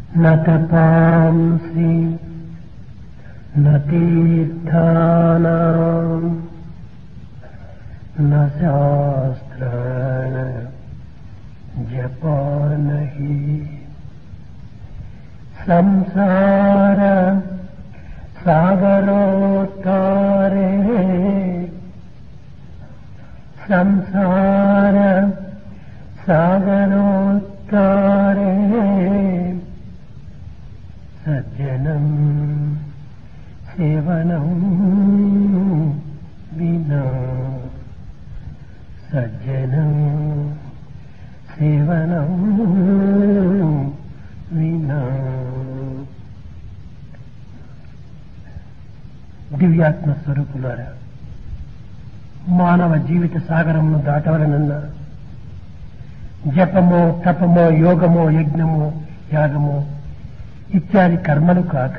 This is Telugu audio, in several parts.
न तपांसि न तीर्थानाम् न शास्त्राण जपान हि संसार सागरोत्तारे संसार सागरोत्तारे सज्जनम् सेवनम् विना सज्जनम् सेवनम् विना దివ్యాత్మ స్వరూపులారా మానవ జీవిత సాగరమును దాటవలనన్న జపమో తపమో యోగమో యజ్ఞమో యాగమో ఇత్యాది కర్మలు కాక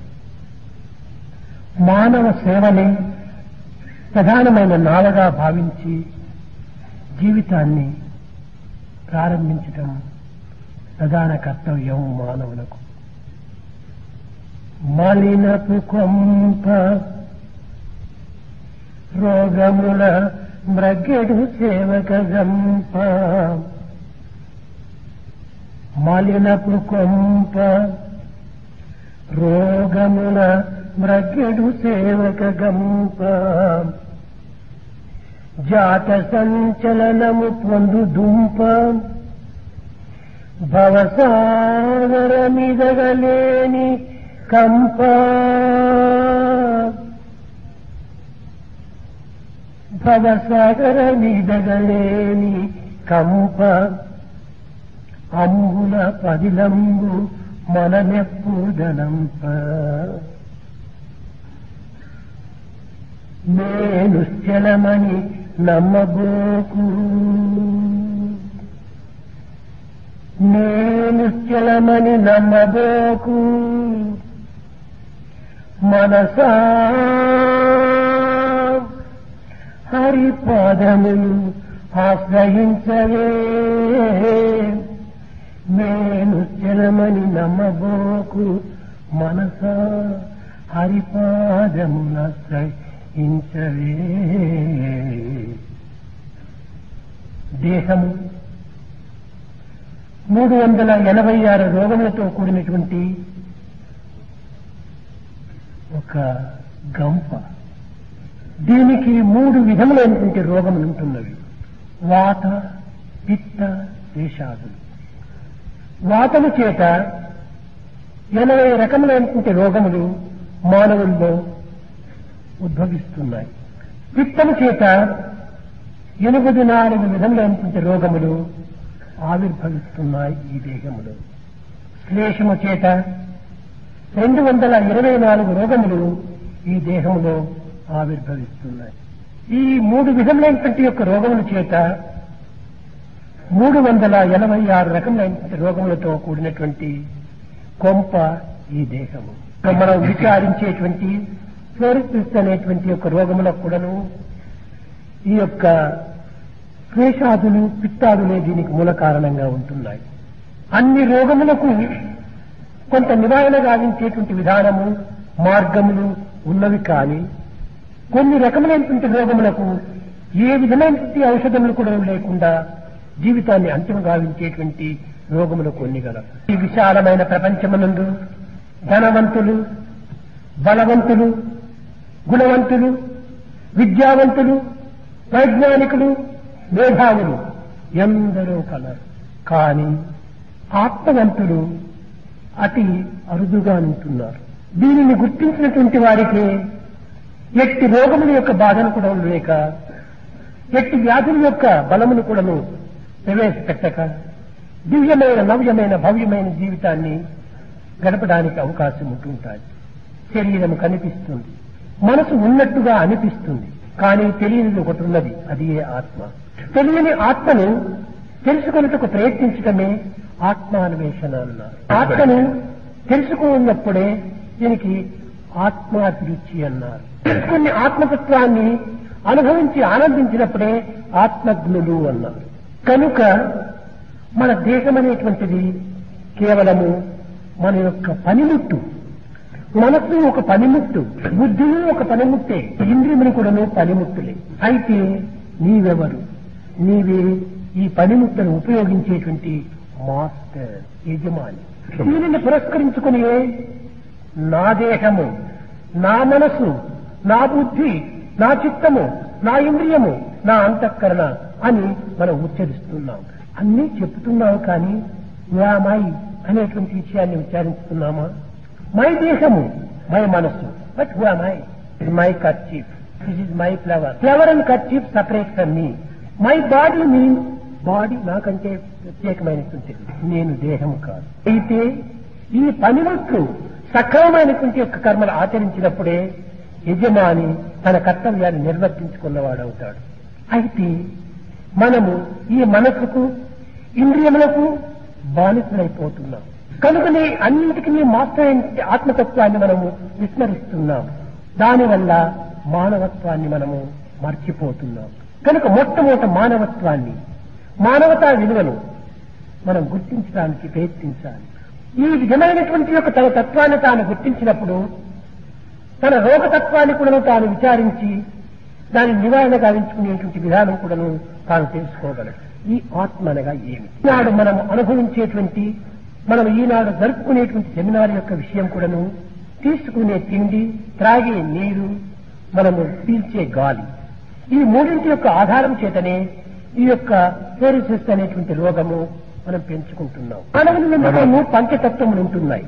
మానవ సేవని ప్రధానమైన నావగా భావించి జీవితాన్ని ప్రారంభించటం ప్రధాన కర్తవ్యం మానవులకు మలినపు కొంప రోగముల మ్రగెడు సేవక గంప మలినపు కొంప రోగముల మ్రగెడు సేవక గంప జాత సంచలనము పొందు దుంప భవసాగర మిదగలేని కంప భవసాగర మిదగలేని కంప అంబుల పదిలంబు మనమెప్పుదనంప నేను చలమని నమ్మబోకు నేను చలమని నమ్మబోకు మనసా హరిపాదములు ఆశ్రయించవే నేను చలమని నమ్మబోకు మనసా హరిపాదములు ఆశ్రయించవే దేహము మూడు వందల ఎనభై ఆరు రోగములతో కూడినటువంటి ఒక గంప దీనికి మూడు విధములైనటువంటి రోగములు ఉంటున్నవి వాత పిత్త దేశాదులు వాతము చేత ఎనభై రకములైనటువంటి రోగములు మానవుల్లో ఉద్భవిస్తున్నాయి పిత్తము చేత ఎనిమిది నాలుగు విధములైనటువంటి రోగములు ఆవిర్భవిస్తున్నాయి ఈ దేహములో శ్లేషము చేత రెండు వందల ఇరవై నాలుగు రోగములు ఈ దేహంలో ఆవిర్భవిస్తున్నాయి ఈ మూడు విధములైనటువంటి యొక్క రోగముల చేత మూడు వందల ఎనభై ఆరు రకములైనటువంటి రోగములతో కూడినటువంటి కొంప ఈ దేహము మనం విచారించేటువంటి ఫ్లోరిసిస్ అనేటువంటి యొక్క రోగములకు కూడాను ఈ యొక్క క్లేశాదులు పిత్తాదులే దీనికి మూల కారణంగా ఉంటున్నాయి అన్ని రోగములకు కొంత నివారణ గావించేటువంటి విధానము మార్గములు ఉన్నవి కానీ కొన్ని రకములైనటువంటి రోగములకు ఏ విధమైనటువంటి ఔషధములు కూడా లేకుండా జీవితాన్ని అంతిమ గావించేటువంటి రోగములు కొన్ని గలవు ఈ విశాలమైన ప్రపంచమునందు ధనవంతులు బలవంతులు గుణవంతులు విద్యావంతులు వైజ్ఞానికులు మేధావులు ఎందరో కలరు కానీ ఆత్మవంతులు అతి అరుదుగా ఉంటున్నారు దీనిని గుర్తించినటువంటి వారికి ఎట్టి రోగముల యొక్క బాధను కూడా లేక ఎట్టి వ్యాధుల యొక్క బలమును కూడాను ప్రవేశపెట్టక దివ్యమైన నవ్యమైన భవ్యమైన జీవితాన్ని గడపడానికి అవకాశం ఉంటుంటాయి శరీరం కనిపిస్తుంది మనసు ఉన్నట్టుగా అనిపిస్తుంది కానీ తెలియనిది ఒకటి ఉన్నది అది ఏ ఆత్మ తెలియని ఆత్మను తెలుసుకొనుటకు ప్రయత్నించటమే ఆత్మాన్వేషణ అన్నారు ఆత్మను తెలుసుకున్నప్పుడే దీనికి ఆత్మాభిరుచి అన్నారు కొన్ని ఆత్మతత్వాన్ని అనుభవించి ఆనందించినప్పుడే ఆత్మజ్ఞులు అన్నారు కనుక మన దేశం అనేటువంటిది కేవలము మన యొక్క పనిముట్టు మనస్సు ఒక పనిముట్టు బుద్ధి ఒక పనిముట్టే ఇంద్రియములు కూడాను పనిముట్టులే అయితే నీవెవరు నీవే ఈ పనిముట్టును ఉపయోగించేటువంటి మాస్టర్ యజమాని దీనిని పురస్కరించుకుని నా దేహము నా మనసు నా బుద్ధి నా చిత్తము నా ఇంద్రియము నా అంతఃకరణ అని మనం ఉచ్చరిస్తున్నాం అన్నీ చెప్తున్నావు కానీ మై అనేటువంటి విషయాన్ని ఉచ్చారిస్తున్నామా మై దేహము మై మనస్సు but my my kerchief this is my flower flower and kerchief separate from me my body means body నాకంటే ప్రత్యేకమైనటువంటి నేను దేహం కాదు అయితే ఈ పనిముట్లు సక్రమమైనటువంటి యొక్క కర్మలు ఆచరించినప్పుడే యజమాని తన కర్తవ్యాన్ని నిర్వర్తించుకున్నవాడవుతాడు అయితే మనము ఈ మనసుకు ఇంద్రియములకు బానిసలైపోతున్నాం కనుకనే అన్నింటికి మాస్టర్ అయిన ఆత్మతత్వాన్ని మనము విస్మరిస్తున్నాం దానివల్ల మానవత్వాన్ని మనము మర్చిపోతున్నాం కనుక మొట్టమొదట మానవత్వాన్ని మానవతా విలువను మనం గుర్తించడానికి ప్రయత్నించాలి ఈ విధమైనటువంటి యొక్క తన తత్వాన్ని తాను గుర్తించినప్పుడు తన రోగతత్వాన్ని కూడా తాను విచారించి దాని నివారణ గావించుకునేటువంటి విధానం కూడాను తాను తెలుసుకోగలడు ఈ ఆత్మ అనగా ఏమి ఈనాడు మనం అనుభవించేటువంటి మనం ఈనాడు జరుపుకునేటువంటి సెమినార్ యొక్క విషయం కూడాను తీసుకునే తిండి త్రాగే నీరు మనము పీల్చే గాలి ఈ మూడింటి యొక్క ఆధారం చేతనే ఈ యొక్క ఫెరిసిస్ అనేటువంటి రోగము మనం పెంచుకుంటున్నాం మానవుని ఎందుకు పంచతత్వములు ఉంటున్నాయి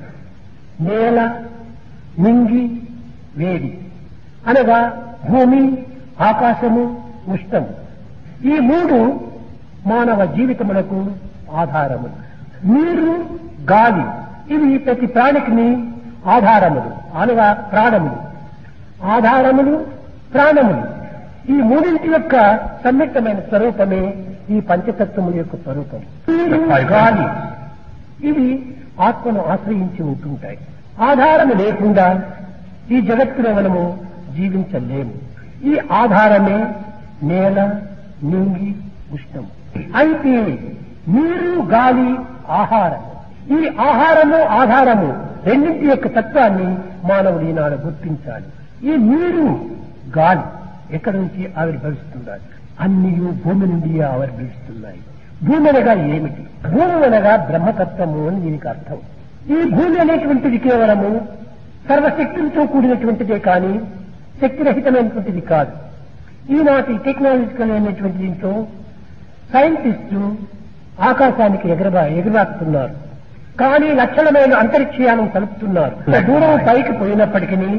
నేల మింగి వేడి అనగా భూమి ఆకాశము ఉష్ణము ఈ మూడు మానవ జీవితములకు ఆధారములు నీరు గాలి ఇవి ప్రతి ప్రాణికిని ఆధారములు అనగా ప్రాణములు ఆధారములు ప్రాణములు ఈ మూడింటి యొక్క సమ్మిళితమైన స్వరూపమే ఈ పంచతత్వముల యొక్క స్వరూపం నీరు గాలి ఇవి ఆత్మను ఆశ్రయించి ఉంటుంటాయి ఆధారము లేకుండా ఈ జగత్తులో మనము జీవించలేము ఈ ఆధారమే నేల నింగి ఉష్ణం అయితే నీరు గాలి ఆహారం ఈ ఆహారము ఆధారము రెండింటి యొక్క తత్వాన్ని మానవుడు ఈనాడు గుర్తించాలి ఈ నీరు గాలి ఎక్కడి నుంచి ఆవిర్భవిస్తున్నారు అన్ని భూమి నుండి ఆవిర్భవిస్తున్నాయి భూమి అనగా ఏమిటి భూమి అనగా బ్రహ్మతత్వము అని దీనికి అర్థం ఈ భూమి అనేటువంటిది కేవలము సర్వశక్తులతో కూడినటువంటిదే కానీ శక్తిరహితమైనటువంటిది కాదు ఈనాటి టెక్నాలజికల్ అయినటువంటి దీంట్లో సైంటిస్టు ఆకాశానికి ఎగరబా ఎగరాకుతున్నారు కానీ లక్షణమైన అంతరిక్షయానం కలుపుతున్నారు దూరం పైకి పోయినప్పటికీ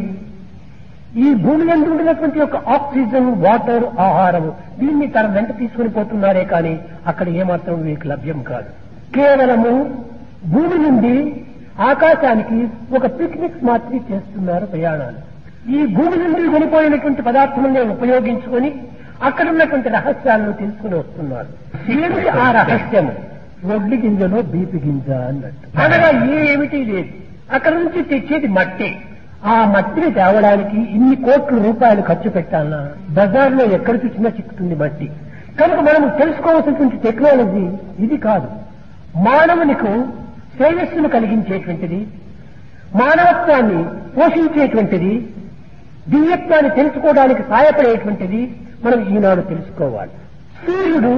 ఈ భూమి ఎందు ఉండినటువంటి యొక్క ఆక్సిజన్ వాటర్ ఆహారము దీన్ని తన వెంట తీసుకుని పోతున్నారే కానీ అక్కడ ఏమాత్రం వీరికి లభ్యం కాదు కేవలము భూమి నుండి ఆకాశానికి ఒక పిక్నిక్ మాత్రమే చేస్తున్నారు ప్రయాణాలు ఈ భూమి నుండి వెళ్ళిపోయినటువంటి పదార్థములను ఉపయోగించుకొని అక్కడ ఉన్నటువంటి రహస్యాలను తెలుసుకుని వస్తున్నారు ఏమిటి ఆ రహస్యము వడ్డి గింజలో బీపి గింజ అన్నట్టు అనగా ఏమిటి లేదు అక్కడ నుంచి తెచ్చేది మట్టి ఆ మట్టిని తేవడానికి ఇన్ని కోట్ల రూపాయలు ఖర్చు పెట్టాలన్నా బజార్లో ఎక్కడ చూసినా చిక్కుతుంది మట్టి కనుక మనం తెలుసుకోవాల్సినటువంటి టెక్నాలజీ ఇది కాదు మానవునికు శ్రేయస్సును కలిగించేటువంటిది మానవత్వాన్ని పోషించేటువంటిది దివ్యత్వాన్ని తెలుసుకోవడానికి సహాయపడేటువంటిది మనం ఈనాడు తెలుసుకోవాలి సూర్యుడు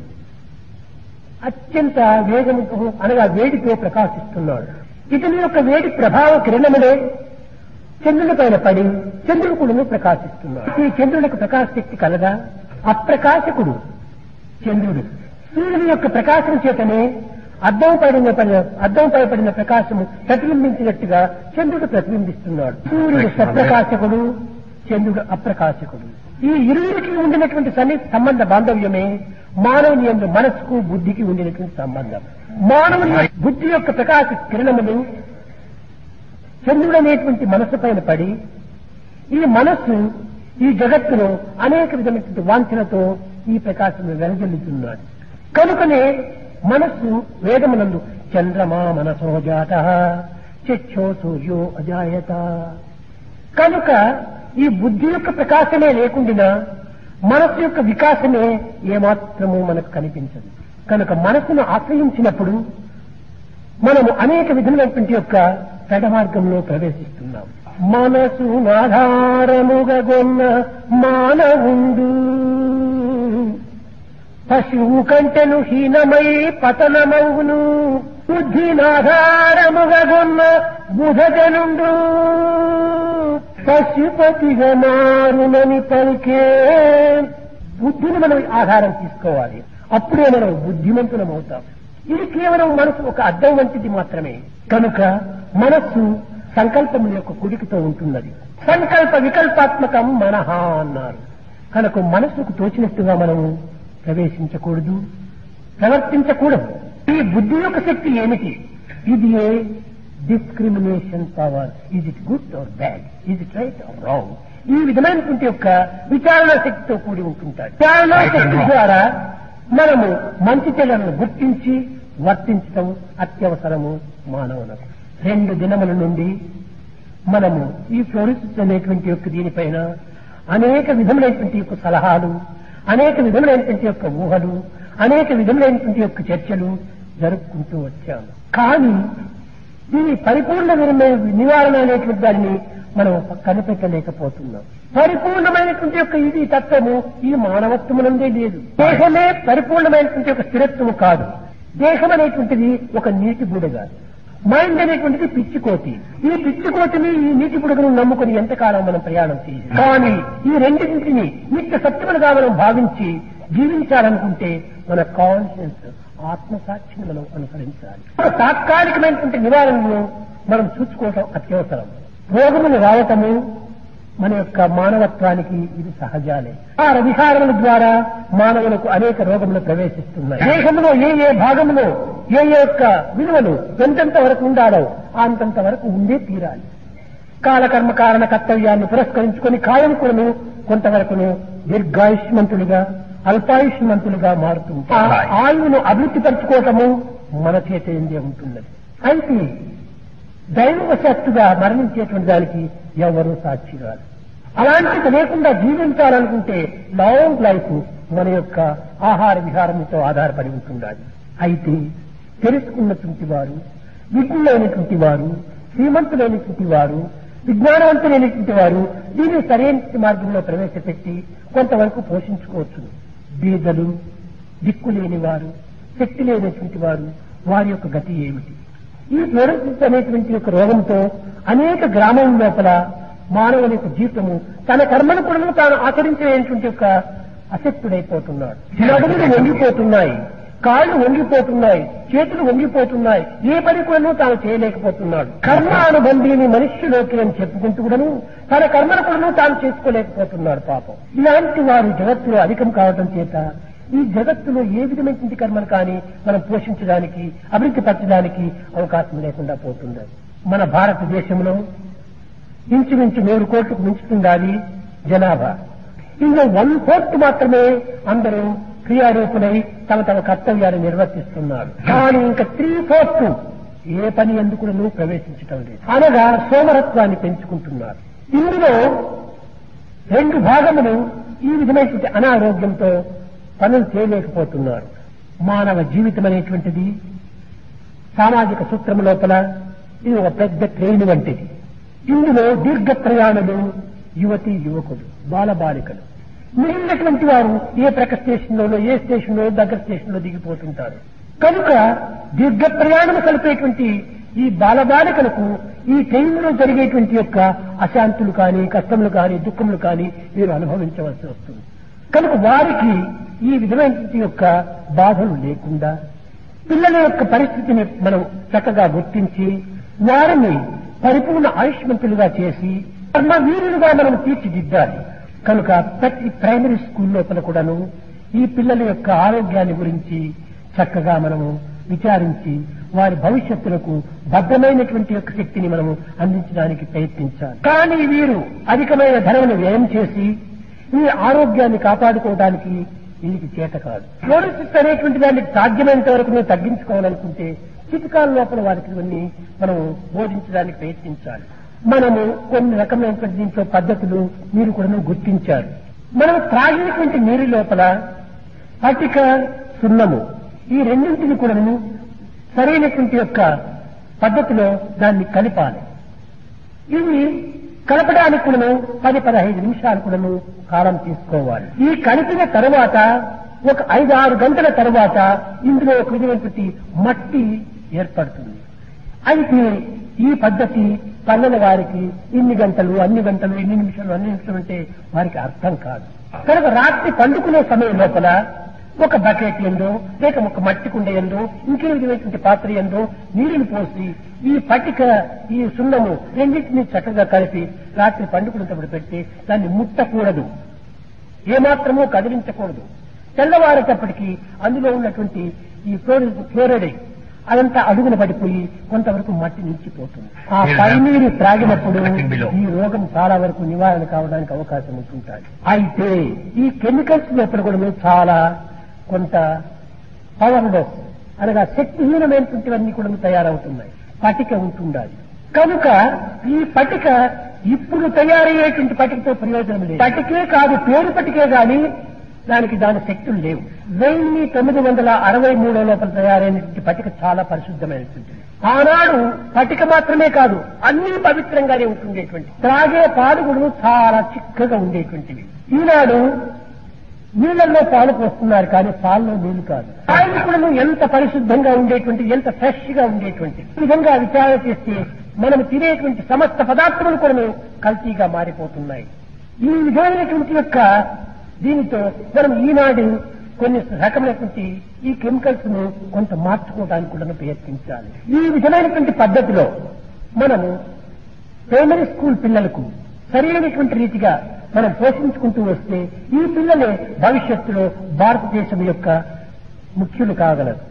అత్యంత వేగంతో అనగా వేడితో ప్రకాశిస్తున్నాడు ఇతని యొక్క వేడి ప్రభావ కిరణములే చంద్రుని పైన పడి చంద్రుడు ప్రకాశిస్తున్నాడు ఈ చంద్రునికి ప్రకాశ శక్తి కలదా అప్రకాశకుడు చంద్రుడు సూర్యుని యొక్క ప్రకాశం చేతనే అద్దం పడిన పడిన అద్దం పై పడిన ప్రకాశము ప్రతిబింబించినట్టుగా చంద్రుడు ప్రతిబింబిస్తున్నాడు సూర్యుడు సప్రకాశకుడు చంద్రుడు అప్రకాశకుడు ఈ ఇరువురికి ఉండినటువంటి సన్ని సంబంధ బాంధవ్యమే మానవుని యొక్క మనసుకు బుద్ధికి ఉండినటువంటి సంబంధం మానవుని బుద్ధి యొక్క ప్రకాశ కిరణములు చంద్రుడు అనేటువంటి మనస్సు పైన పడి ఈ మనస్సు ఈ జగత్తులో అనేక విధమైనటువంటి వాంఛనతో ఈ ప్రకాశం వెలజల్లుతున్నాడు కనుకనే మనస్సు వేదమునందు చంద్రమా మనసో జాత చచ్చో సూర్యో అజాయత కనుక ఈ బుద్ధి యొక్క ప్రకాశమే లేకుండా మనస్సు యొక్క వికాసమే ఏమాత్రము మనకు కనిపించదు కనుక మనసును ఆశ్రయించినప్పుడు చంద్రుని యొక్క ప్రకాశం చేతనే అద్దం పై పడిన ప్రకాశము ప్రతిబింబించినట్టుగా చంద్రుడు ప్రతిబింబిస్తున్నాడు సూర్యుడు సప్రకాశకుడు చంద్రుడు అప్రకాశకుడు ఈ ఇరువురికి ఉండినటువంటి సన్ని సంబంధ బాంధవ్యమే మానవుని బుద్ధి యొక్క ప్రకాశ కిరణములు చంద్రుడు అనేటువంటి మనస్సు పైన పడి ఈ మనస్సు ఈ జగత్తులో అనేక విధమైనటువంటి వాంఛనతో ఈ ప్రకాశం వెలజల్లుతున్నాడు కనుకనే మనస్సు వేదమునందు చంద్రమా మనసో జాత చచ్చో సూర్యో అజాయత కనుక ఈ బుద్ధి యొక్క ప్రకాశమే లేకుండా మనస్సు యొక్క వికాసమే ఏమాత్రము మనకు కనిపించదు కనుక మనసును మనము అనేక విధములైనటువంటి యొక్క పెడమార్గంలో ప్రవేశిస్తున్నాం మనసు ఆధారముగొన్న మానవుండు పశువు కంటెను హీనమై పతనమవును బుద్ధినాధారముగొన్న బుధజనుండు పశుపతిగా మారునని పలికే బుద్ధిని మనం ఆధారం తీసుకోవాలి అప్పుడే మనం బుద్ధిమంతులం అవుతాం ఇది కేవలం మనసు ఒక అద్దం వంటిది మాత్రమే కనుక మనస్సు సంకల్పముల యొక్క కుడికితో ఉంటున్నది సంకల్ప వికల్పాత్మకం మనహ అన్నారు కనుక మనస్సుకు తోచినట్టుగా మనం ప్రవేశించకూడదు ప్రవర్తించకూడదు ఈ బుద్ధి యొక్క శక్తి ఏమిటి ఇది ఏ discrimination power is it good or bad is it right or wrong ఈ విధమైనటువంటి యొక్క విచారణ శక్తితో కూడి ఉంటుంటాడు విచారణ శక్తి ద్వారా మనము మంచి చెడులను గుర్తించి వర్తించటం అత్యవసరము మానవులకు రెండు దినముల నుండి మనము ఈ ఫ్లోరిసిస్ అనేటువంటి యొక్క దీనిపైన అనేక విధములైనటువంటి యొక్క సలహాలు అనేక విధములైనటువంటి యొక్క ఊహలు అనేక విధములైనటువంటి యొక్క చర్చలు జరుపుకుంటూ వచ్చాము కానీ దీని పరిపూర్ణ నిర్మ- నివారణ అనేటువంటి దాన్ని మనం కనిపెట్టలేకపోతున్నాం పరిపూర్ణమైనటువంటి యొక్క ఇది తత్వము ఈ మానవత్వమునందే లేదు దేహమే పరిపూర్ణమైనటువంటి ఒక స్థిరత్వము కాదు దేహం అనేటువంటిది ఒక నీటి బుడగ మైండ్ అనేటువంటిది పిచ్చికోతి ఈ పిచ్చికోతిని ఈ నీటి బుడగను నమ్ముకుని ఎంతకాలం మనం ప్రయాణం చేయాలి కానీ ఈ రెండింటిని నిత్య సత్యములుగా మనం భావించి జీవించాలనుకుంటే మన కాన్షియన్స్ ఆత్మసాక్షిని మనం అనుసరించాలి ఒక తాత్కాలికమైనటువంటి నివారణను మనం చూసుకోవటం అత్యవసరం రోగములు రావటము మన యొక్క మానవత్వానికి ఇది సహజాలే ఆ విహారముల ద్వారా మానవులకు అనేక రోగములు ప్రవేశిస్తున్నాయి దేహంలో ఏ ఏ భాగంలో ఏ ఏ యొక్క విలువలు ఎంతెంత వరకు ఉండాలో అంతంత వరకు ఉండే తీరాలి కాలకర్మ కారణ కర్తవ్యాన్ని పురస్కరించుకొని కాయముకులను కొంతవరకును దీర్ఘాయుష్మంతులుగా అల్పాయుష్మంతులుగా మారుతుంది ఆ ఆయువును అభివృద్ధి పరచుకోవటము మన చేతేందే ఉంటున్నది అయితే దైవవశత్తుగా మరణించేటువంటి దానికి ఎవరూ సాక్షి కాదు అలాంటిది లేకుండా జీవించాలనుకుంటే లాంగ్ లైఫ్ మన యొక్క ఆహార విహారంతో ఆధారపడి ఉంటుండాలి అయితే తెలుసుకున్నటువంటి వారు విజ్ఞులైనటువంటి వారు శ్రీమంతులైనటువంటి వారు విజ్ఞానవంతులైనటువంటి వారు దీన్ని సరైన మార్గంలో ప్రవేశపెట్టి కొంతవరకు పోషించుకోవచ్చు బీదలు దిక్కులేని వారు శక్తి లేనటువంటి వారు వారి యొక్క గతి ఏమిటి ఈ ఫ్లోరోసిస్ అనేటువంటి యొక్క రోగంతో అనేక గ్రామం లోపల మానవుని యొక్క జీవితము తన కర్మను కూడా తాను ఆచరించేటువంటి యొక్క అశక్తుడైపోతున్నాడు నడుములు వంగిపోతున్నాయి కాళ్ళు వంగిపోతున్నాయి చేతులు వంగిపోతున్నాయి ఏ పని కూడా తాను చేయలేకపోతున్నాడు కర్మ అనుబంధిని మనుష్యులోకి అని చెప్పుకుంటూ కూడాను తన కర్మను కూడా తాను చేసుకోలేకపోతున్నాడు పాపం ఇలాంటి వారు జగత్తులో అధికం కావడం చేత ఈ జగత్తులో ఏ విధమైనటువంటి కర్మలు కానీ మనం పోషించడానికి అభివృద్ధి పరచడానికి అవకాశం లేకుండా పోతుంది మన భారతదేశంలో ఇంచుమించు నూరు కోట్లకు మించుతుండాలి జనాభా ఇందులో వన్ ఫోర్త్ మాత్రమే అందరూ క్రియారూపులై తమ తమ కర్తవ్యాలు నిర్వర్తిస్తున్నారు కానీ ఇంకా త్రీ ఫోర్త్ ఏ పని ఎందుకు ప్రవేశించటం లేదు అనగా సోమరత్వాన్ని పెంచుకుంటున్నారు ఇందులో రెండు భాగములు ఈ విధమైనటువంటి అనారోగ్యంతో పనులు చేయలేకపోతున్నారు మానవ జీవితం అనేటువంటిది సామాజిక సూత్రం లోపల ఇది ఒక పెద్ద ట్రైన్ వంటిది ఇందులో దీర్ఘ ప్రయాణులు యువతి యువకులు బాలబాలికలు మిగిలినటువంటి వారు ఏ ప్రక్క స్టేషన్లోనో ఏ స్టేషన్లో దగ్గర స్టేషన్లో దిగిపోతుంటారు కనుక దీర్ఘ ప్రయాణం కలిపేటువంటి ఈ బాలబాలికలకు ఈ ట్రైన్లో జరిగేటువంటి యొక్క అశాంతులు కానీ కష్టములు కానీ దుఃఖములు కానీ వీరు అనుభవించవలసి వస్తుంది కనుక వారికి ఈ విధమైనటువంటి యొక్క బాధలు లేకుండా పిల్లల యొక్క పరిస్థితిని మనం చక్కగా గుర్తించి వారిని పరిపూర్ణ ఆయుష్మంతులుగా చేసి కర్మ వీరులుగా మనం తీర్చిదిద్దాలి కనుక ప్రతి ప్రైమరీ స్కూల్ లోపల కూడాను ఈ పిల్లల యొక్క ఆరోగ్యాన్ని గురించి చక్కగా మనము విచారించి వారి భవిష్యత్తులకు భద్రమైనటువంటి యొక్క శక్తిని మనము అందించడానికి ప్రయత్నించాలి కానీ వీరు అధికమైన ధనమును వ్యయం చేసి ఈ ఆరోగ్యాన్ని కాపాడుకోవడానికి వీరికి చేత కాదు ఫ్లోరోసిస్ అనేటువంటి దాన్ని సాధ్యమైనంత వరకు మేము తగ్గించుకోవాలనుకుంటే చిటికాల లోపల వారికి ఇవన్నీ మనం బోధించడానికి ప్రయత్నించాలి మనము కొన్ని రకమైనటువంటి దీంట్లో పద్ధతులు మీరు కూడా గుర్తించారు మనం త్రాగినటువంటి నీరు లోపల పటిక సున్నము ఈ రెండింటిని కూడాను సరైనటువంటి యొక్క పద్ధతిలో దాన్ని కలిపాలి ఇవి కలపడానికి కూడాను పది పదహైదు నిమిషాలు కూడాను కాలం తీసుకోవాలి ఈ కలిపిన తర్వాత ఒక ఐదు ఆరు గంటల తర్వాత ఇందులో ఒక విధమైనటువంటి మట్టి ఏర్పడుతుంది అయితే ఈ పద్ధతి పల్లెల వారికి ఇన్ని గంటలు అన్ని గంటలు ఇన్ని నిమిషాలు అన్ని నిమిషాలు అంటే వారికి అర్థం కాదు కనుక రాత్రి పండుకునే సమయం లోపల ఒక బకెట్ ఎందో లేక ఒక మట్టి కుండ ఎందో ఇంకే విధమైనటువంటి పాత్ర ఎందో నీళ్లు పోసి ఈ పట్టిక ఈ సున్నము రెండింటినీ చక్కగా కలిపి రాత్రి పండుకునేటప్పుడు పెట్టి దాన్ని ముట్టకూడదు ఏమాత్రమూ కదిలించకూడదు తెల్లవారేటప్పటికి అందులో ఉన్నటువంటి ఈ ఫ్లోరైడ్ ఫ్లోరైడ్ అదంతా అడుగున పడిపోయి కొంతవరకు మట్టి నిలిచిపోతుంది ఆ పైనీరు త్రాగినప్పుడు ఈ రోగం చాలా వరకు నివారణ కావడానికి అవకాశం ఉంటుంటాయి అయితే ఈ కెమికల్స్ లోపల కూడా చాలా కొంత పవర్లెస్ అనగా శక్తిహీనమైనటువంటివన్నీ కూడా తయారవుతున్నాయి పటిక ఉంటుండాలి కనుక ఈ పటిక ఇప్పుడు తయారయ్యేటువంటి పటికతో ప్రయోజనం లేదు పటికే కాదు పేరు పటికే గాని దానికి దాని శక్తులు లేవు వెయ్యి తొమ్మిది వందల అరవై మూడో లోపల తయారైనటువంటి పటిక చాలా పరిశుద్ధమైనటువంటిది ఆనాడు పటిక మాత్రమే కాదు అన్ని పవిత్రంగానే ఉంటుండేటువంటి త్రాగే పాలు కూడా చాలా చిక్కగా ఉండేటువంటివి ఈనాడు నీళ్ళల్లో పాలు పోస్తున్నారు కానీ పాలలో నీళ్లు కాదు ఆయన కూడా ఎంత పరిశుద్ధంగా ఉండేటువంటి ఎంత ఫ్రెష్ గా ఉండేటువంటి ఈ విధంగా విచారణ చేస్తే మనం తినేటువంటి సమస్త పదార్థములు కూడా కల్తీగా మారిపోతున్నాయి ఈ విధమైనటువంటి యొక్క దీనితో మనం ఈనాడు కొన్ని రకమైనటువంటి ఈ కెమికల్స్ ను కొంత మార్చుకోవడానికి కూడా ప్రయత్నించాలి ఈ విధమైనటువంటి పద్ధతిలో మనము ప్రైమరీ స్కూల్ పిల్లలకు సరైనటువంటి రీతిగా మనం పోషించుకుంటూ వస్తే ఈ పిల్లలే భవిష్యత్తులో భారతదేశం యొక్క ముఖ్యులు కాగలరు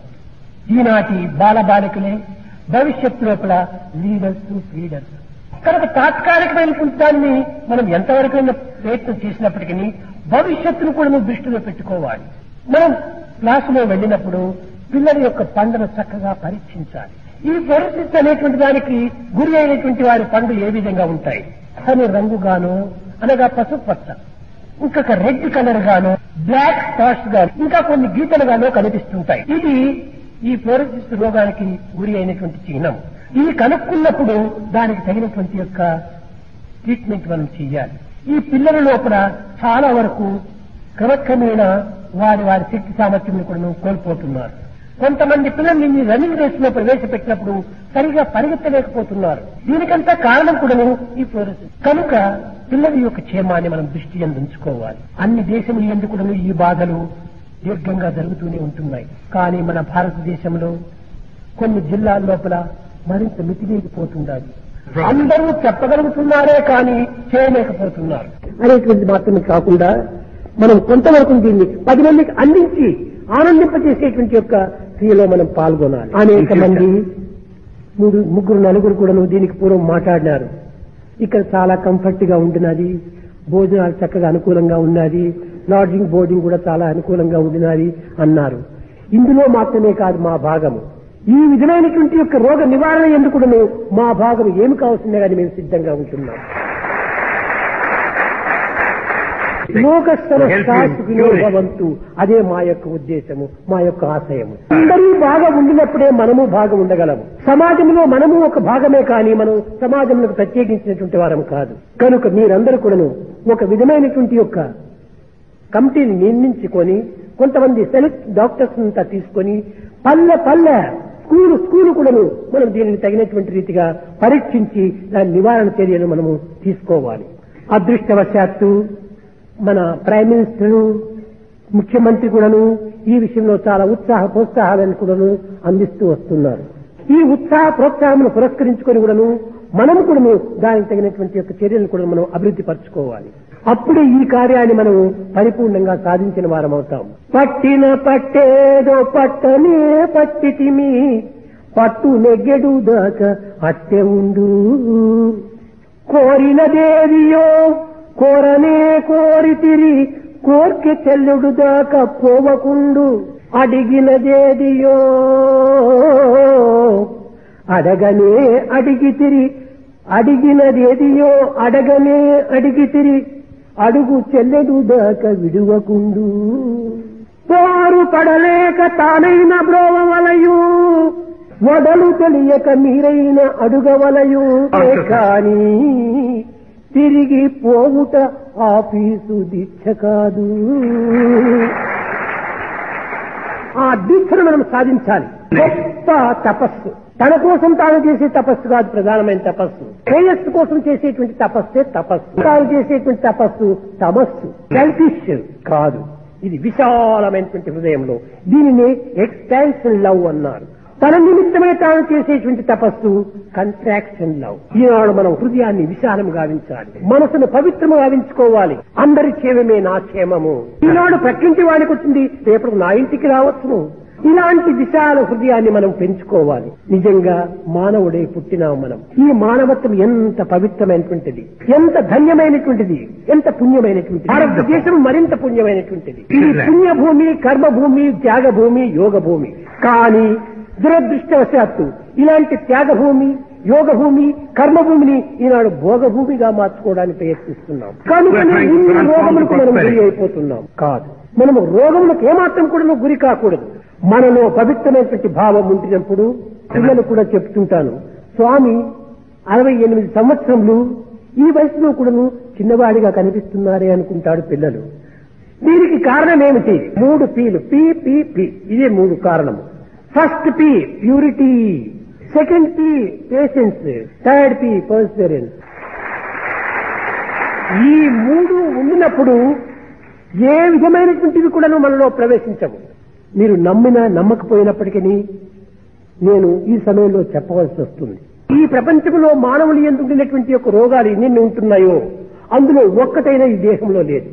ఈనాటి బాలబాలికలే భవిష్యత్తు లోపల లీడర్స్ లీడర్స్ కనుక తాత్కాలికమైనటువంటి దాన్ని మనం ఎంతవరకైనా ప్రయత్నం చేసినప్పటికీ భవిష్యత్తును కూడా నువ్వు దృష్టిలో పెట్టుకోవాలి మనం క్లాసులో వెళ్ళినప్పుడు పిల్లల యొక్క పండును చక్కగా పరీక్షించాలి ఈ పరిస్థితి అనేటువంటి దానికి గురి అయినటువంటి వారి పండు ఏ విధంగా ఉంటాయి అని రంగుగాను అనగా పసుపు పచ్చ ఇంకొక రెడ్ కలర్ గాను బ్లాక్ స్పాట్స్ గాను ఇంకా కొన్ని గీతలు గాను కనిపిస్తుంటాయి ఇది ఈ ఫ్లోరోసిస్ రోగానికి గురి అయినటువంటి చిహ్నం ఇది కనుక్కున్నప్పుడు దానికి తగినటువంటి యొక్క ట్రీట్మెంట్ మనం చేయాలి ఈ పిల్లల లోపల చాలా వరకు క్రమక్రమేణా వారి వారి శక్తి సామర్థ్యం కూడా కోల్పోతున్నారు కొంతమంది పిల్లల్ని రన్నింగ్ రేస్ లో ప్రవేశపెట్టినప్పుడు సరిగా పరిగెత్తలేకపోతున్నారు దీనికంతా కారణం కూడాను ఈ ఫ్లోరోసిస్ కనుక పిల్లల యొక్క క్షేమాన్ని మనం దృష్టి అందించుకోవాలి అన్ని దేశములు ఎందుకు ఈ బాధలు దీర్ఘంగా జరుగుతూనే ఉంటున్నాయి కానీ మన భారతదేశంలో కొన్ని జిల్లాల లోపల మరింత మితిమీగిపోతుండాలి అందరూ చెప్పగలుగుతున్నారే కానీ చేయలేకపోతున్నారు అనేటువంటి మాత్రమే కాకుండా మనం కొంతవరకు దీన్ని పది మందికి అందించి ఆనందింపజేసేటువంటి యొక్క క్రియలో మనం పాల్గొనాలి అనేక మంది మూడు ముగ్గురు నలుగురు కూడాను దీనికి పూర్వం మాట్లాడినారు ఇక్కడ చాలా కంఫర్ట్ గా ఉంటున్నది భోజనాలు చక్కగా అనుకూలంగా ఉన్నది లాడ్జింగ్ బోర్డింగ్ కూడా చాలా అనుకూలంగా ఉండినది అన్నారు ఇందులో మాత్రమే కాదు మా భాగము ఈ విధమైనటువంటి యొక్క రోగ నివారణ ఎందుకు మా భాగం ఏమి కావాల్సిందే కానీ మేము సిద్ధంగా ఉంటున్నాం లోక భవంతు అదే మా యొక్క ఉద్దేశము మా యొక్క ఆశయము అందరూ బాగా ఉండినప్పుడే మనము భాగం ఉండగలము సమాజంలో మనము ఒక భాగమే కానీ మనం సమాజంలో ప్రత్యేకించినటువంటి వారం కాదు కనుక మీరందరూ కూడాను ఒక విధమైనటువంటి యొక్క కమిటీని నిర్మించుకొని కొంతమంది సెలెక్ట్ డాక్టర్స్ అంతా తీసుకొని పల్లె పల్లె స్కూలు స్కూలు కూడాను మనం దీనిని తగినటువంటి రీతిగా పరీక్షించి దాని నివారణ చర్యలు మనము తీసుకోవాలి అదృష్టవశాత్తు మన ప్రైమ్ మినిస్టర్ ముఖ్యమంత్రి కూడాను ఈ విషయంలో చాలా ఉత్సాహ ప్రోత్సాహాలను కూడాను అందిస్తూ వస్తున్నారు ఈ ఉత్సాహ ప్రోత్సాహమును పురస్కరించుకొని కూడాను మనము కూడాను దానికి తగినటువంటి యొక్క చర్యలను కూడా మనం అభివృద్ధి పరచుకోవాలి అప్పుడే ఈ కార్యాన్ని మనం పరిపూర్ణంగా సాధించిన వారం అవుతాం పట్టిన పట్టేదో పట్టనే పట్టితిమి పట్టు నెగ్గెడు దాకా అట్టె ఉండు కోరినదేదియో కోరనే కోరితిరి కోర్కె చెల్లుడు దాకా పోవకుండు అడిగినదేదియో అడగనే అడిగితిరి అడిగినదేదియో అడగనే అడిగితిరి అడుగు చెల్లెడు దాకా విడువకుండు పోరు పడలేక తానైన బ్రోవలయు వడలు తెలియక మీరైన అడుగవలయు అవును. కానీ తిరిగి పోవుట ఆఫీసు దీక్ష కాదు ఆ దీక్షను మనం సాధించాలి గొప్ప తపస్సు తన కోసం తాను చేసే తపస్సు కాదు ప్రధానమైన తపస్సు శ్రేయస్సు కోసం చేసేటువంటి తపస్సే తపస్సు తాను చేసేటువంటి తపస్సు తమస్సు సెల్ఫిష్ కాదు ఇది విశాలమైనటువంటి హృదయంలో దీనిని ఎక్స్పాన్షన్ లవ్ అన్నారు తన నిమిత్తమే తాను చేసేటువంటి తపస్సు కంట్రాక్షన్ లవ్ ఈనాడు మనం హృదయాన్ని విశాలం గావించాలి మనసును పవిత్రము గావించుకోవాలి అందరి క్షేమమే నా క్షేమము ఈనాడు ప్రకృతి వాడికి వచ్చింది రేపు నా ఇంటికి రావచ్చును ఇలాంటి విశాల హృదయాన్ని మనం పెంచుకోవాలి నిజంగా మానవుడే పుట్టినాం మనం ఈ మానవత్వం ఎంత పవిత్రమైనటువంటిది ఎంత ధన్యమైనటువంటిది ఎంత పుణ్యమైనటువంటిది భారతదేశం మరింత పుణ్యమైనటువంటిది ఇది పుణ్యభూమి కర్మభూమి త్యాగభూమి యోగ భూమి కానీ దురదృష్టవశాత్తు ఇలాంటి త్యాగభూమి యోగభూమి కర్మభూమిని ఈనాడు భోగభూమిగా మార్చుకోవడానికి ప్రయత్నిస్తున్నాం కనుకనే ఇన్ని రోగములకు మనం గురి అయిపోతున్నాం కాదు మనము రోగములకు ఏమాత్రం కూడా గురి కాకూడదు మనలో పవిత్రమైనటువంటి భావం ఉంటున్నప్పుడు పిల్లలు కూడా చెప్తుంటాను స్వామి అరవై ఎనిమిది సంవత్సరములు ఈ వయసులో కూడాను చిన్నవాడిగా కనిపిస్తున్నారే అనుకుంటాడు పిల్లలు దీనికి కారణం ఏమిటి మూడు పీలు పి పి పి ఇదే మూడు కారణము first P purity second P patience third P perseverance ఈ మూడు ఉండినప్పుడు ఏ విధమైనటువంటివి కూడాను మనలో ప్రవేశించవు మీరు నమ్మినా నమ్మకపోయినప్పటికీ నేను ఈ సమయంలో చెప్పవలసి వస్తుంది ఈ ప్రపంచంలో మానవులు ఎందుకున్నటువంటి యొక్క రోగాలు ఎన్ని ఉంటున్నాయో అందులో ఒక్కటైనా ఈ దేహంలో లేదు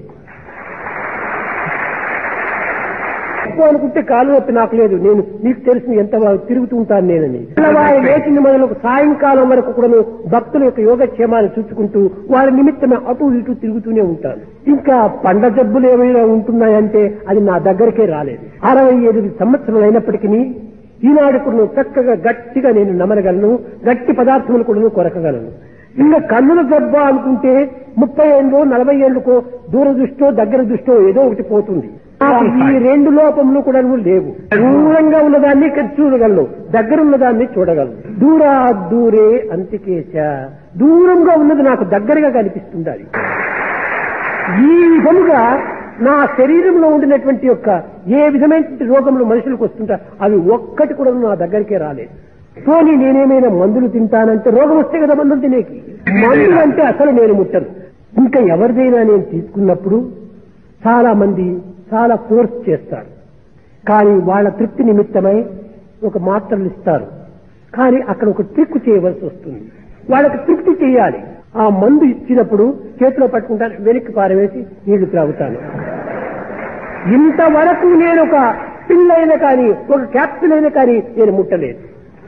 ఎక్కువ అనుకుంటే కాలు నొప్పి నాకు లేదు నేను నీకు తెలిసిన ఎంత బాగా తిరుగుతూ ఉంటాను నేనని తెల్లవారి లేచిన మొదలకు సాయంకాలం వరకు కూడా భక్తుల యొక్క యోగక్షేమాన్ని చూసుకుంటూ వారి నిమిత్తమే అటు ఇటు తిరుగుతూనే ఉంటాను ఇంకా పండ జబ్బులు ఏమైనా ఉంటున్నాయంటే అది నా దగ్గరికే రాలేదు అరవై ఎనిమిది సంవత్సరాలు అయినప్పటికీ ఈనాడు కూడా చక్కగా గట్టిగా నేను నమలగలను గట్టి పదార్థములు కూడా కొరకగలను ఇంకా కన్నుల జబ్బ అనుకుంటే ముప్పై ఏళ్ళు నలభై ఏళ్ళకో దూర దృష్టో దగ్గర దృష్టో ఏదో ఒకటి పోతుంది నాకు ఈ రెండు లోపములు కూడా లేవు దూరంగా ఉన్నదాన్ని చూడగలను దగ్గర ఉన్నదాన్ని చూడగలను దూరా దూరే అంతికేశ దూరంగా ఉన్నది నాకు దగ్గరగా కనిపిస్తుంది అది ఈ విధముగా నా శరీరంలో ఉండినటువంటి యొక్క ఏ విధమైనటువంటి రోగములు మనుషులకు వస్తుంటా అవి ఒక్కటి కూడా నా దగ్గరికే రాలేదు పోనీ నేనేమైనా మందులు తింటానంటే రోగం వస్తే కదా మందులు తినేకి మందులు అంటే అసలు నేను ముట్టను ఇంకా ఎవరిదైనా నేను తీసుకున్నప్పుడు చాలా మంది చాలా ఫోర్స్ చేస్తారు కానీ వాళ్ళ తృప్తి నిమిత్తమై ఒక మాత్రలు ఇస్తారు కానీ అక్కడ ఒక ట్రిక్ చేయవలసి వస్తుంది వాళ్ళకి తృప్తి చేయాలి ఆ మందు ఇచ్చినప్పుడు చేతిలో పట్టుకుంటాను వెనక్కి పారవేసి నీళ్లు త్రాగుతాను ఇంతవరకు నేను ఒక పిల్ అయినా కానీ ఒక క్యాప్సిల్ అయినా కానీ నేను ముట్టలేదు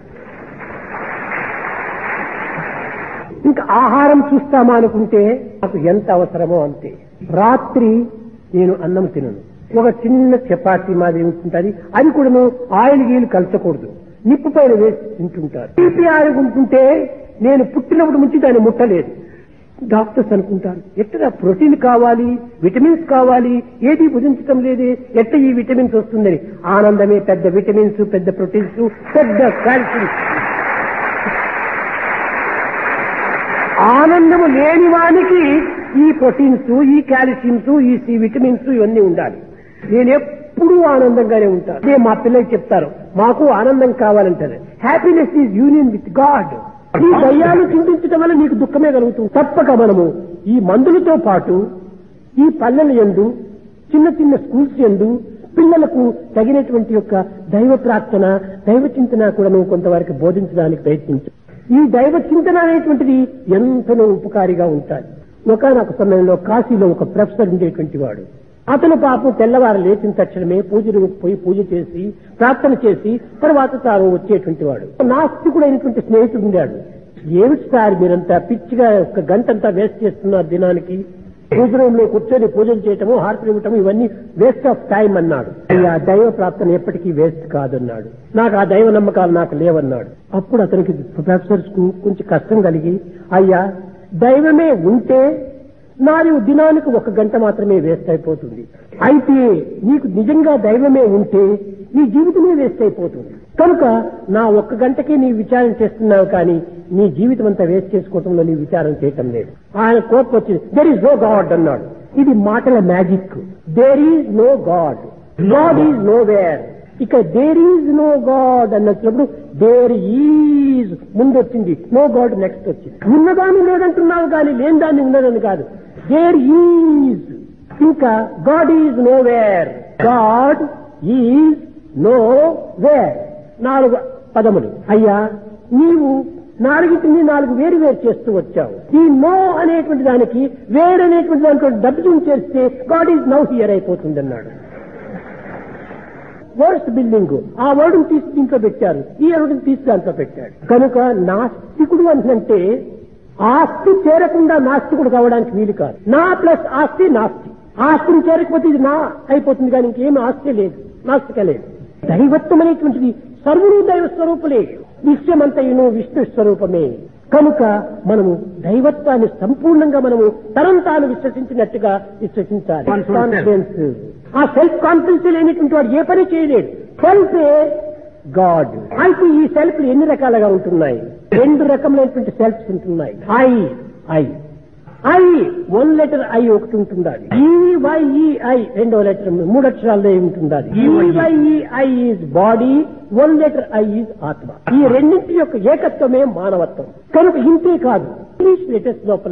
ఇంకా ఆహారం చూస్తామా అనుకుంటే నాకు ఎంత అవసరమో అంతే రాత్రి నేను అన్నం తినను ఒక చిన్న చపాతీ మాదిరి ఉంటుంటుంది అది కూడాను ఆయిల్ గీలు కలచకూడదు నిప్పు పైన వేసి తింటుంటారు తీపి ఆడుకుంటుంటే నేను పుట్టినప్పుడు నుంచి దాన్ని ముట్టలేదు డాక్టర్స్ అనుకుంటారు ఎట్లా ప్రోటీన్ కావాలి విటమిన్స్ కావాలి ఏది భుజించటం లేదే ఎట్ట ఈ విటమిన్స్ వస్తుందని ఆనందమే పెద్ద విటమిన్స్ పెద్ద ప్రోటీన్స్ పెద్ద కాల్షియం ఆనందము లేని వానికి ఈ ప్రోటీన్స్ ఈ కాల్షియమ్స్ ఈ సి విటమిన్స్ ఇవన్నీ ఉండాలి నేను ఎప్పుడూ ఆనందంగానే ఉంటాను అదే మా పిల్లలు చెప్తారు మాకు ఆనందం కావాలంటారు happiness is union with God ఈ దయ్యాలు చింతించడం వల్ల నీకు దుఃఖమే కలుగుతుంది తప్పక మనము ఈ మందులతో పాటు ఈ పల్లెల ఎందు చిన్న చిన్న స్కూల్స్ ఎందు పిల్లలకు తగినటువంటి యొక్క దైవ ప్రార్థన దైవ చింతన కూడాను కొంతవరకు బోధించడానికి ప్రయత్నించు ఈ దైవ చింతన అనేటువంటిది ఎంతనో ఉపకారిగా ఉంటాయి ఒకనొక సమయంలో కాశీలో ఒక ప్రొఫెసర్ ఉండేటువంటి వాడు అతను పాపం తెల్లవారు లేచిన తక్షణమే పూజలు పోయి పూజ చేసి ప్రార్థన చేసి తర్వాత తాను వచ్చేటువంటి వాడు నాస్తికుడైనటువంటి స్నేహితుడు ఉండాడు ఏమిటి సార్ మీరంతా పిచ్చిగా ఒక గంటంతా వేస్ట్ చేస్తున్నారు దినానికి పూజ రూమ్ లో కూర్చొని పూజలు చేయటము హారతులు ఇవ్వటము ఇవన్నీ వేస్ట్ ఆఫ్ టైం అన్నాడు ఆ దైవ ప్రార్థన ఎప్పటికీ వేస్ట్ కాదన్నాడు నాకు ఆ దైవ నమ్మకాలు నాకు లేవన్నాడు అప్పుడు అతనికి ప్రొఫెసర్స్ కు కొంచెం కష్టం కలిగి అయ్యా దైవమే ఉంటే నాది దినానికి ఒక గంట మాత్రమే వేస్ట్ అయిపోతుంది అయితే నీకు నిజంగా దైవమే ఉంటే నీ జీవితమే వేస్ట్ అయిపోతుంది కనుక నా ఒక్క గంటకే నీ విచారణ చేస్తున్నావు కానీ నీ జీవితం అంతా వేస్ట్ చేసుకోవటంలో నీ విచారం చేయటం లేదు ఆయన కోపం వచ్చింది దెర్ ఈజ్ నో గాడ్ అన్నాడు ఇది మాటల magic there is no God God is nowhere ఇక దేర్ ఈజ్ నో గాడ్ అన్నప్పుడు దేర్ ఈజ్ ముందు వచ్చింది నో గాడ్ నెక్స్ట్ వచ్చింది ఉన్నదాన్ని లేదంటున్నావు కానీ లేని దాన్ని ఉన్నదని కాదు దేర్ ఈజ్ ఇంకా God is nowhere God is nowhere నాలుగు పదములు అయ్యా నీవు నాలుగిటిని నాలుగు వేరు వేరు చేస్తూ వచ్చావు ఈ నో అనేటువంటి దానికి వేర్ అనేటువంటి దాంట్లో డబ్బు చేస్తే గాడ్ ఈజ్ నౌ హియర్ అయిపోతుంది అన్నాడు వర్స్ట్ బిల్డింగ్ ఆ వర్డ్ని తీసి దీంట్లో పెట్టారు ఈ వర్డ్ని తీసి దాంట్లో పెట్టాడు కనుక నాస్తికుడు అంటే ఆస్తి చేరకుండా నాస్తికుడు కావడానికి వీలు కాదు నా ప్లస్ ఆస్తి నాస్తి ఆస్తిని చేరకపోతే ఇది నా అయిపోతుంది కానీ ఇంకేం ఆస్తి లేదు నాస్తిక లేదు దైవత్వం అనేటువంటిది సర్వులు దైవ స్వరూపులే విశ్వమంతయును విష్ణు స్వరూపమే కనుక మనము దైవత్వాన్ని సంపూర్ణంగా మనము తరం తాను విశ్వసించినట్టుగా విశ్వసించాలి One full self. కాన్ఫిడెన్స్ ఆ సెల్ఫ్ కాన్ఫిడెన్స్ లేనటువంటి వాడు ఏ పని చేయలేడు సెల్ఫ్ గాడ్ అయితే ఈ సెల్ఫ్ ఎన్ని రకాలుగా ఉంటున్నాయి రెండు రకములైనటువంటి సెల్ఫ్స్ ఉంటున్నాయి I I I one letter I ఒకటి ఉంటుండాలి ఈవైఈఐ రెండో లెటర్ మూడు అక్షరాల్లో ఉంటుండాలి E Y E I is body one letter I is ఆత్మ ఈ రెండింటి యొక్క ఏకత్వమే మానవత్వం కనుక ఇంతే కాదు ఇంగ్లీష్ లెటర్స్ లోపల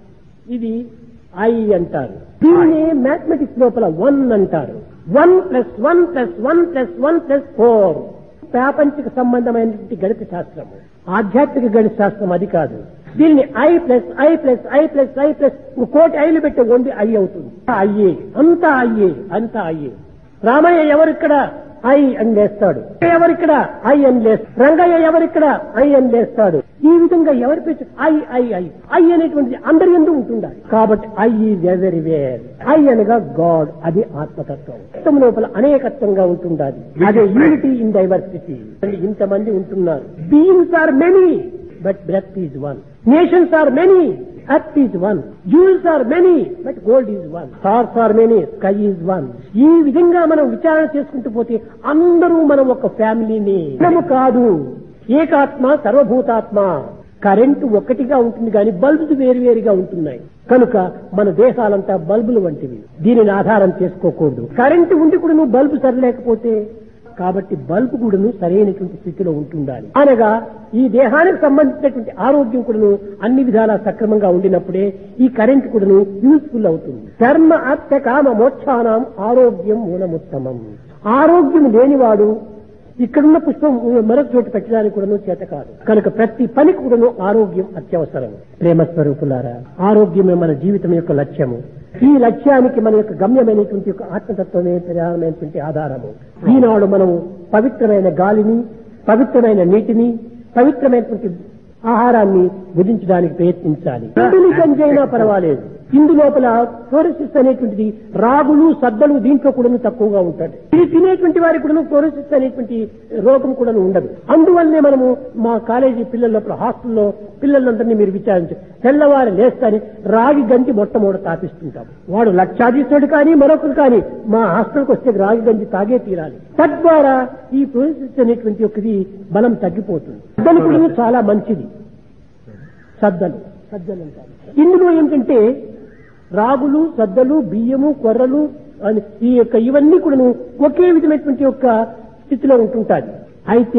ఇది ఐ అంటారు దీన్ని మ్యాథమెటిక్స్ లోపల వన్ అంటారు one plus one plus one plus one plus four ప్రాపంచిక సంబంధమైనటువంటి గణిత శాస్త్రం ఆధ్యాత్మిక గణిత శాస్త్రం అది కాదు దీన్ని I plus I plus I plus I plus కోటి ఐలు పెట్టే వండి ఐ అవుతుంది అయ్యే అంతా అయ్యే అంతా అయ్యే రామయ్య ఎవరిక్కడ ఐ అని లేస్తాడు ఎవరిక్కడ ఐ అని లేస్తాడు రంగయ్య ఎవరిక్కడ ఐ అని లేస్తాడు ఈ విధంగా ఎవరి పేరు ఐ ఐ ఐ ఐ అనేటువంటిది అందరి ఎందు ఉంటుండాలి కాబట్టి ఐ ఈజ్ ఎవరి వేర్ ఐ అనగా గాడ్ అది ఆత్మతత్వం తత్వం లోపల అనేకత్వంగా ఉంటుండాలి అదే యూనిటీ ఇన్ డైవర్సిటీ ఇంతమంది ఉంటున్నారు beings are many but breath is one nations are many earth is one jewels are many but gold is one stars are many sky is one ఈ విధంగా మనం విచారణ చేసుకుంటూ పోతే అందరూ మనం ఒక ఫ్యామిలీని మనము కాదు ఏకాత్మ సర్వభూతాత్మ కరెంటు ఒక్కటిగా ఉంటుంది కానీ బల్బులు వేరువేరుగా ఉంటున్నాయి కనుక మన దేశాలంతా బల్బులు వంటివి దీనిని ఆధారం చేసుకోకూడదు కరెంటు ఉండి కూడా నువ్వు బల్బు సరిలేకపోతే కాబట్టి బల్బు కూడాను సరైనటువంటి స్థితిలో ఉంటుండాలి అనగా ఈ దేహానికి సంబంధించినటువంటి ఆరోగ్యం కూడాను అన్ని విధాలా సక్రమంగా ఉండినప్పుడే ఈ కరెంట్ కూడాను యూస్ఫుల్ అవుతుంది ధర్మ అర్థ కామ మోక్షానం ఆరోగ్యం మూలముత్తమం ఆరోగ్యం లేనివాడు ఇక్కడున్న పుష్పం మరొక చోటు పెట్టడానికి కూడాను చేత కాదు కనుక ప్రతి పని కూడాను ఆరోగ్యం అత్యవసరం ప్రేమ స్వరూపులారా ఆరోగ్యమే మన జీవితం యొక్క లక్ష్యము ఈ లక్ష్యానికి మన యొక్క గమ్యమైనటువంటి యొక్క ఆత్మతత్వమే ప్రధానమైనటువంటి ఆధారము ఈనాడు మనము పవిత్రమైన గాలిని పవిత్రమైన నీటిని పవిత్రమైనటువంటి ఆహారాన్ని భుజించడానికి ప్రయత్నించాలి ఇందుని గంజైనా పర్వాలేదు ఇందు లోపల ఫ్లోరోసిస్ అనేటువంటిది రాగులు సద్దలు దీంట్లో కూడా తక్కువగా ఉంటాడు ఇది తినేటువంటి వారికి కూడా ఫ్లోరోసిస్ అనేటువంటి రోగం కూడా ఉండదు అందువల్లనే మనము మా కాలేజీ పిల్లల లోపల హాస్టల్లో పిల్లలందరినీ మీరు విచారించు తెల్లవారు లేస్తాని రాగి గంజి మొట్టమొదటి తాపిస్తుంటాం వాడు లక్షాధీశుడు కానీ మరొకరు కానీ మా హాస్టల్కి వస్తే రాగి గంజి తాగే తీరాలి తద్వారా ఈ ఫ్లోరోసిస్ అనేటువంటి ఒకది బలం తగ్గిపోతుంది సద్దలు కూడా చాలా మంచిది సద్దలు సద్దలు అంటారు ఇందులో ఏంటంటే రాగులు సద్దలు బియ్యము కొర్రలు అని ఈ యొక్క ఇవన్నీ కూడా ఒకే విధమైనటువంటి యొక్క స్థితిలో ఉంటుంటాయి అయితే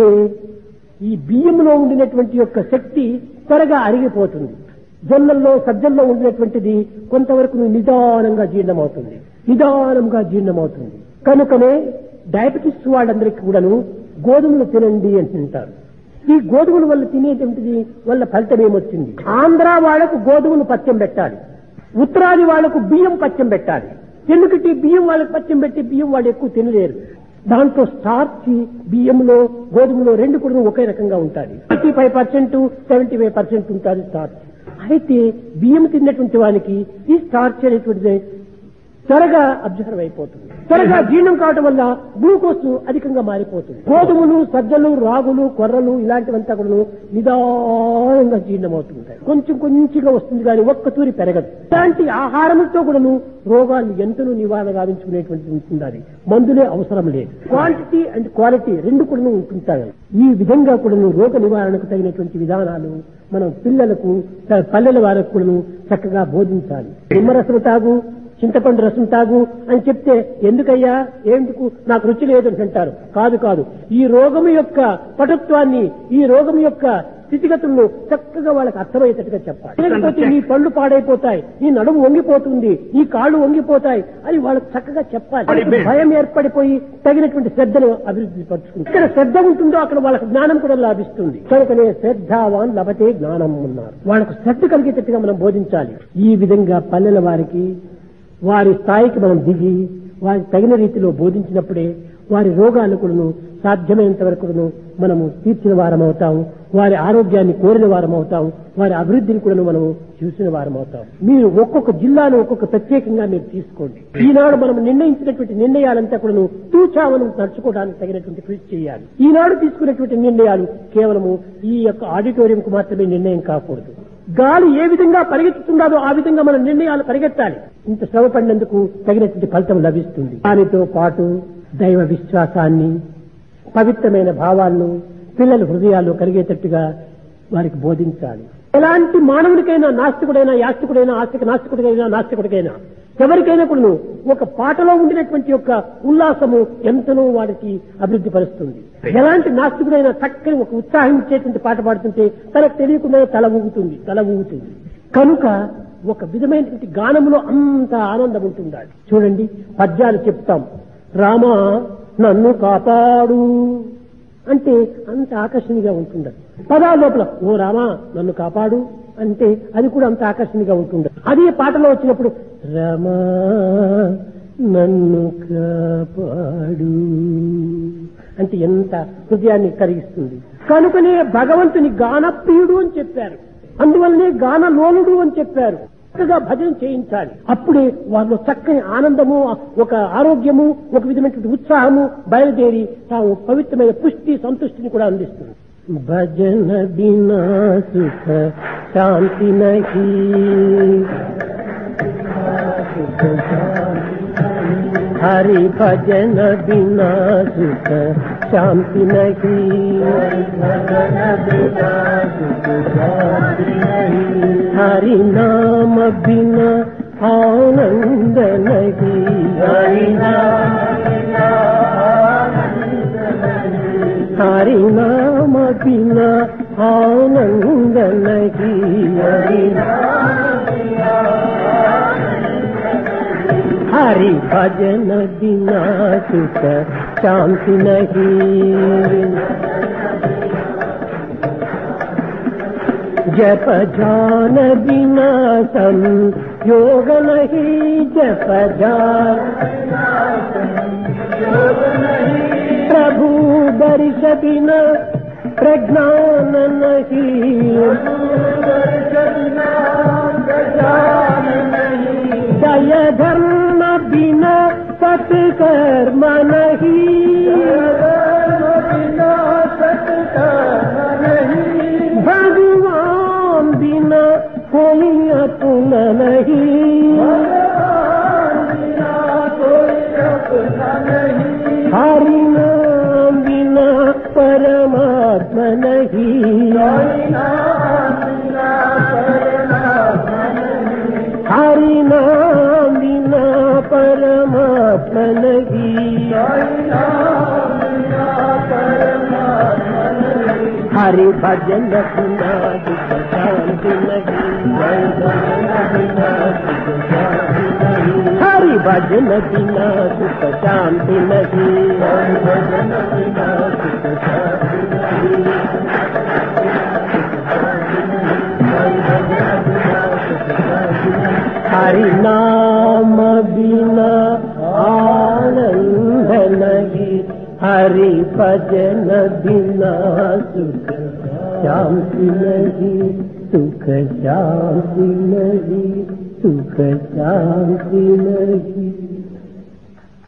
ఈ బియ్యంలో ఉండినటువంటి యొక్క శక్తి త్వరగా అరిగిపోతుంది జొన్నల్లో సజ్జల్లో ఉండినటువంటిది కొంతవరకు నిదానంగా జీర్ణమవుతుంది నిదానంగా జీర్ణమవుతుంది కనుకనే డయాబెటిస్ వాళ్ళందరికీ కూడాను గోధుమలు తినండి అంటుంటారు ఈ గోధుమల వల్ల తినేటువంటిది వల్ల ఫలితం ఏమొచ్చింది ఆంధ్ర వాళ్లకు గోధుమలు పచ్చం పెట్టాలి ఉత్తరాది వాళ్లకు బియ్యం పచ్చం పెట్టాలి ఎందుకంటే ఈ బియ్యం వాళ్ళకి పచ్చం పెట్టి బియ్యం వాళ్ళు ఎక్కువ తినలేరు దాంట్లో స్టార్చ్ బియ్యంలో గోధుమలో రెండు కూడా ఒకే రకంగా ఉంటాయి thirty five percent seventy five percent ఉంటుంది స్టార్చ్ అయితే బియ్యం తిన్నటువంటి వానికి ఈ స్టార్చ్ అనేటువంటిది త్వరగా అబ్జర్వ్ అయిపోతుంది త్వరగా జీర్ణం కావటం వల్ల గ్లూకోజ్ అధికంగా మారిపోతుంది గోధుమలు సజ్జలు రాగులు కొర్రలు ఇలాంటివంతా కూడా నిదానంగా జీర్ణమవుతుంటాయి కొంచెం కొంచెంగా వస్తుంది కానీ ఒక్క తూరి పెరగదు ఇలాంటి ఆహారంతో కూడాను రోగాలు ఎంతనూ నివారణ గావించుకునేటువంటి ఉంటుండాలి మందులే అవసరం లేదు క్వాంటిటీ అండ్ క్వాలిటీ రెండు కూడా ఉంటుంటాయి ఈ విధంగా కూడాను రోగ నివారణకు తగినటువంటి విధానాలు మనం పిల్లలకు త- పల్లెల వారికి కూడాను చక్కగా బోధించాలి నిమ్మరసం తాగు చింతపండు రసం తాగు అని చెప్తే ఎందుకయ్యా ఎందుకు నాకు రుచి లేదు అని అంటారు కాదు కాదు ఈ రోగం యొక్క పటుత్వాన్ని ఈ రోగం యొక్క స్థితిగతులను చక్కగా వాళ్ళకి అర్థమయ్యేటట్టుగా చెప్పాలి లేకపోతే నీ పళ్ళు పాడైపోతాయి నీ నడుము వంగిపోతుంది నీ కాళ్ళు వంగిపోతాయి అని వాళ్ళకి చక్కగా చెప్పాలి వాళ్ళకి భయం ఏర్పడిపోయి తగినటువంటి శ్రద్ధను అభివృద్ధి పరుచుకుంది ఇక్కడ శ్రద్ధ ఉంటుందో అక్కడ వాళ్ళకి జ్ఞానం కూడా లభిస్తుంది కనుకనే శ్రద్ధావాన్ లభతే జ్ఞానం ఉన్నారు వాళ్ళకు శ్రద్ధ కలిగేటట్టుగా మనం బోధించాలి ఈ విధంగా పల్లెల వారికి వారి స్థాయికి మనం దిగి వారికి తగిన రీతిలో బోధించినప్పుడే వారి రోగాలు కూడాను సాధ్యమైనంత వరకు మనము తీర్చిన వారం అవుతాం వారి ఆరోగ్యాన్ని కోరిన వారం అవుతాం వారి అభివృద్ధిని కూడా మనము చూసిన వారం అవుతాం మీరు ఒక్కొక్క జిల్లాను ఒక్కొక్క ప్రత్యేకంగా మీరు తీసుకోండి ఈనాడు మనం నిర్ణయించినటువంటి నిర్ణయాలంతా కూడా తూచావనం నడుచుకోవడానికి తగినటువంటి కృషి చేయాలి ఈనాడు తీసుకున్నటువంటి నిర్ణయాలు కేవలము ఈ యొక్క ఆడిటోరియంకు మాత్రమే నిర్ణయం కాకూడదు గాలి ఏ విధంగా పరిగెత్తుతుందో ఆ విధంగా మన నిర్ణయాలు పరిగెత్తాలి ఇంత శ్రమ పడినందుకు తగినటువంటి ఫలితం లభిస్తుంది దానితో పాటు దైవ విశ్వాసాన్ని పవిత్రమైన భావాలను పిల్లల హృదయాల్లో కలిగేటట్టుగా వారికి బోధించాలి ఎలాంటి మానవుడికైనా నాస్తికుడైనా యాస్తికుడైనా ఆస్తిక నాస్తికుడికైనా నాస్తికుడికైనా ఎవరికైనా కూడా ఒక పాటలో ఉండినటువంటి యొక్క ఉల్లాసము ఎంతనో వారికి అభివృద్ధి పరుస్తుంది ఎలాంటి నాస్తికుడైనా చక్కని ఒక ఉత్సాహం ఇచ్చేటువంటి పాట పాడుతుంటే తనకు తెలియకుండా తల ఊగుతుంది తల ఊగుతుంది కనుక ఒక విధమైనటువంటి గానములో అంత ఆనందం ఉంటుండాలి చూడండి పద్యాలు చెప్తాం రామా నన్ను కాపాడు అంటే అంత ఆకర్షణీయంగా ఉంటుండదు పదాల లోపల ఓ రామా నన్ను కాపాడు అంటే అది కూడా అంత ఆకర్షణీయంగా ఉంటుండదు అదే పాటలో వచ్చినప్పుడు రామా నన్ను కాపాడు అంటే ఎంత హృదయాన్ని కరిగిస్తుంది కనుకనే భగవంతుని గానప్రియుడు అని చెప్పారు అందువల్లనే గానలోలుడు అని చెప్పారు చక్కగా భజన చేయించాలి అప్పుడే వాళ్ళు చక్కని ఆనందము ఒక ఆరోగ్యము ఒక విధమైనటువంటి ఉత్సాహము బయలుదేరి తాము పవిత్రమైన పుష్టి సంతృష్టిని కూడా అందిస్తుంది భజన బినా సుఖ శాంతి నహి హరి భజన బినా సుఖ శాంతి నహి హరి నామ బినా ఆనంద నహి హరి హరి నామ బినా ఆనంద నహి హరి हरि भजन बिना सुख शांति नहीं जप जान बिना सम योग नहीं जप जान प्रभु दर्श बिना प्रज्ञान नहीं दय धर्म बिना सत्कर्म नहीं भगवान बिना कोई अपना नहीं हरि नाम बिना परमात्मा नहीं हरि नाम बिना परमात्मा नहीं हरि भजन बिना दुख शांति नहीं हरि भजन बिना दुख शांति नहीं हरि भजन बिना दुख शांति नहीं हरि नाम बिना आनंद नहीं हरि भजन बिना सुख शांति नहीं सुख शांति नहीं सुख शांति नहीं